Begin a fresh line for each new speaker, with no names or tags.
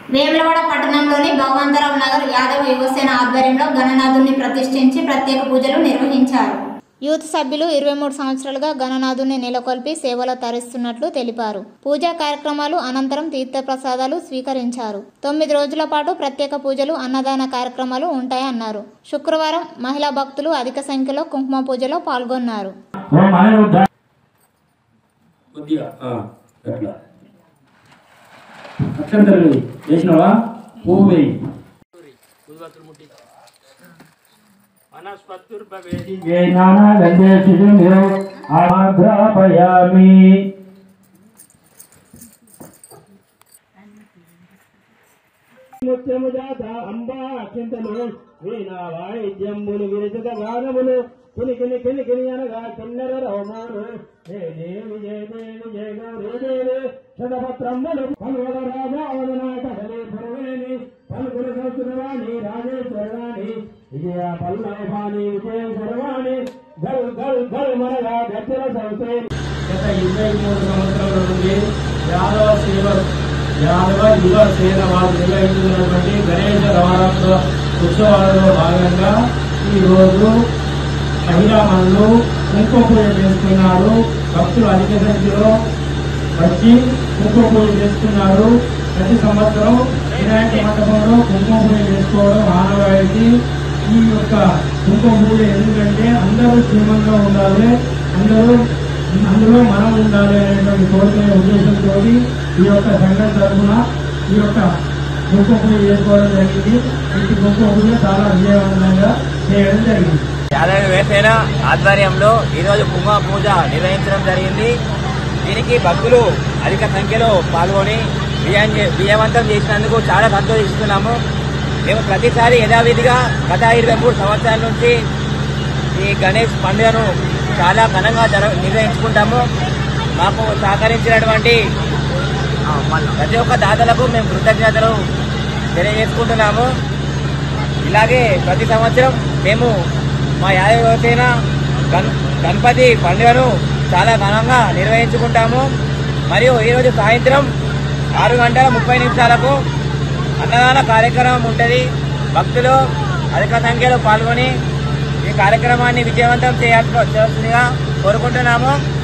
వేములవాడ పట్టణంలోని భగవంతరావు నగర్ యాదవ యువసేన ఆధ్వర్యంలో గణనాథుని ప్రతిష్ఠించి ప్రత్యేక పూజలు నిర్వహించారు యూత్ సభ్యులు ఇరవై మూడు సంవత్సరాలుగా గణనాథుని నెలకొల్పి సేవలో తరిస్తున్నట్లు తెలిపారు పూజా కార్యక్రమాలు అనంతరం తీర్థప్రసాదాలు స్వీకరించారు తొమ్మిది రోజుల పాటు ప్రత్యేక పూజలు అన్నదాన కార్యక్రమాలు ఉంటాయన్నారు శుక్రవారం మహిళా భక్తులు అధిక సంఖ్యలో కుంకుమ పూజలో పాల్గొన్నారు
ఓం అనిరుద్ధ
కొద్దిగా ఆ, అట్లా అక్షంతలు వేసినావా పువ్వు వేయి ఆగ్రాపయామి ముత్యము జాత అంబా అక్షంతలు వీణా వాయిద్యములు విరచిత గానములు కినికిని కినికిని అనగా కిన్నెర రోమాను జయ దేవి జయ దేవి జయ గౌరీ దేవి షడపత్రములు పలువడ రాజావదన కదలి పురవేణి పలుకుల సంస్కృతవాణి రాజేశ్వరవాణి విజయ పల్లవాణి విజయేశ్వరవాణి గల్ గల్ గల్ మనగా గచ్చల సంస్థ గత ఇరవై మూడు సంవత్సరాల నుండి యాదవ సేవ యాదవ యువ సేన వారు నిర్వహించుతున్నటువంటి గణేశ నవరాత్ర ఉత్సవాలలో భాగంగా ఈ రోజు మహిళా మనులు కుంకుమ పూజ చేస్తున్నారు భక్తులు అధిక సంఖ్యలో వచ్చి కుంకుమ పూజ చేస్తున్నారు ప్రతి సంవత్సరం వినాయక మండపంలో కుంకుమ పూజ చేసుకోవడం ఆనవాయితీ ఈ యొక్క కుంకుమ పూజ ఎందుకంటే అందరూ క్షేమంగా ఉండాలి అందరూ అందులో మనం ఉండాలి అనేటువంటి కోరుకునే ఉద్దేశంతో ఈ యొక్క సంఘం తరఫున ఈ యొక్క కుంకుమ పూజ చేసుకోవడం జరిగింది ఈ కుంకుమ పూజ చాలా విజయవంతంగా చేయడం జరిగింది
యాదవ వేసేన ఆధ్వర్యంలో ఈరోజు కుంభ పూజ నిర్వహించడం జరిగింది దీనికి భక్తులు అధిక సంఖ్యలో పాల్గొని విజయం చే- విజయవంతం చేసినందుకు చాలా సంతోషిస్తున్నాము మేము ప్రతిసారి యథావిధిగా గత ఇరవై మూడు సంవత్సరాల నుంచి ఈ గణేష్ పండుగను చాలా ఘనంగా జర నిర్వహించుకుంటాము మాకు సహకరించినటువంటి ప్రతి ఒక్క దాతలకు మేము కృతజ్ఞతలు తెలియజేసుకుంటున్నాము ఇలాగే ప్రతి సంవత్సరం మేము మా యాదవసేన గణ గణపతి పండుగను చాలా ఘనంగా నిర్వహించుకుంటాము మరియు ఈరోజు సాయంత్రం ఆరు గంటల ముప్పై నిమిషాలకు అన్నదాన కార్యక్రమం ఉంటుంది భక్తులు అధిక సంఖ్యలో పాల్గొని ఈ కార్యక్రమాన్ని విజయవంతం చేయాల్సిందిగా కోరుకుంటున్నాము